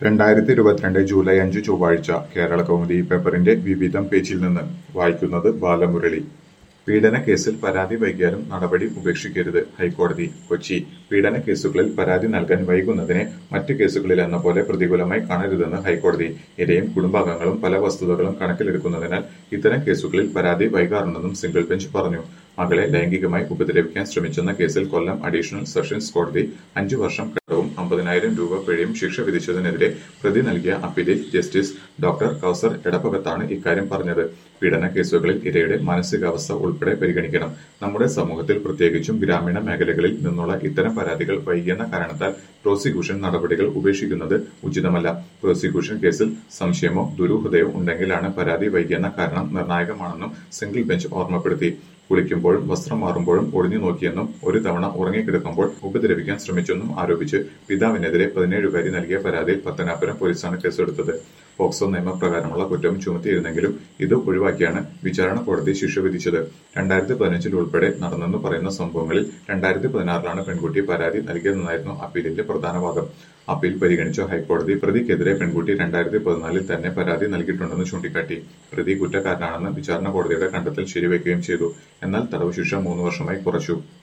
രണ്ടായിരത്തി ഇരുപത്തിരണ്ട് ജൂലൈ അഞ്ച് ചൊവ്വാഴ്ച കേരള കൗമുദി പേപ്പറിന്റെ വിവിധം പേജിൽ നിന്ന് വായിക്കുന്നത് ബാലമുരളി പീഡന കേസിൽ പരാതി വൈകിയാലും നടപടി ഉപേക്ഷിക്കരുത് ഹൈക്കോടതി കൊച്ചി പീഡന കേസുകളിൽ പരാതി നൽകാൻ വൈകുന്നതിനെ മറ്റ് കേസുകളിലെന്ന പോലെ പ്രതികൂലമായി കാണരുതെന്ന് ഹൈക്കോടതി ഇരയും കുടുംബാംഗങ്ങളും പല വസ്തുതകളും കണക്കിലെടുക്കുന്നതിനാൽ ഇത്തരം കേസുകളിൽ പരാതി വൈകാറുണ്ടെന്നും സിംഗിൾ ബെഞ്ച് പറഞ്ഞു മകളെ ലൈംഗികമായി ഉപദ്രവിക്കാൻ ശ്രമിച്ചെന്ന കേസിൽ കൊല്ലം അഡീഷണൽ സെഷൻസ് കോടതി അഞ്ചു വർഷം കടവും അമ്പതിനായിരം രൂപ പിഴയും ശിക്ഷ വിധിച്ചതിനെതിരെ പ്രതി നൽകിയ അപ്പീലിൽ ജസ്റ്റിസ് ഡോക്ടർ കൌസർ എടപ്പകത്താണ് ഇക്കാര്യം പറഞ്ഞത് പീഡന കേസുകളിൽ ഇരയുടെ മാനസികാവസ്ഥ ഉൾപ്പെടെ പരിഗണിക്കണം നമ്മുടെ സമൂഹത്തിൽ പ്രത്യേകിച്ചും ഗ്രാമീണ മേഖലകളിൽ നിന്നുള്ള ഇത്തരം പരാതികൾ വൈകിയെന്ന കാരണത്താൽ പ്രോസിക്യൂഷൻ നടപടികൾ ഉപേക്ഷിക്കുന്നത് ഉചിതമല്ല പ്രോസിക്യൂഷൻ കേസിൽ സംശയമോ ദുരൂഹതയോ ഉണ്ടെങ്കിലാണ് പരാതി വൈകിയെന്ന കാരണം നിർണായകമാണെന്നും സിംഗിൾ ബെഞ്ച് ഓർമ്മപ്പെടുത്തി കുളിക്കുമ്പോഴും വസ്ത്രം മാറുമ്പോഴും ഒളിഞ്ഞു നോക്കിയെന്നും ഒരു തവണ ഉറങ്ങിക്കിടക്കുമ്പോൾ ഉപദ്രവിക്കാൻ ശ്രമിച്ചെന്നും ആരോപിച്ച് പിതാവിനെതിരെ പതിനേഴുകാരി നൽകിയ പരാതിയിൽ പത്തനാപുരം പോലീസാണ് കേസെടുത്തത് പോക്സോ നിയമപ്രകാരമുള്ള കുറ്റം ചുമത്തിയിരുന്നെങ്കിലും ഇത് ഒഴിവാക്കിയാണ് വിചാരണ കോടതി ശിക്ഷ വിധിച്ചത് രണ്ടായിരത്തി പതിനഞ്ചിൽ ഉൾപ്പെടെ നടന്നെന്ന് പറയുന്ന സംഭവങ്ങളിൽ രണ്ടായിരത്തി പതിനാറിലാണ് പെൺകുട്ടി പരാതി നൽകിയതെന്നായിരുന്നു അപ്പീലിന്റെ പ്രധാന വാദം അപ്പീൽ പരിഗണിച്ച ഹൈക്കോടതി പ്രതിക്കെതിരെ പെൺകുട്ടി രണ്ടായിരത്തി പതിനാലിൽ തന്നെ പരാതി നൽകിയിട്ടുണ്ടെന്ന് ചൂണ്ടിക്കാട്ടി പ്രതി കുറ്റക്കാരനാണെന്ന് വിചാരണ കോടതിയുടെ കണ്ടെത്തൽ ശരിവെക്കുകയും ചെയ്തു എന്നാൽ തടവ് ശിക്ഷ മൂന്ന് വർഷമായി കുറച്ചു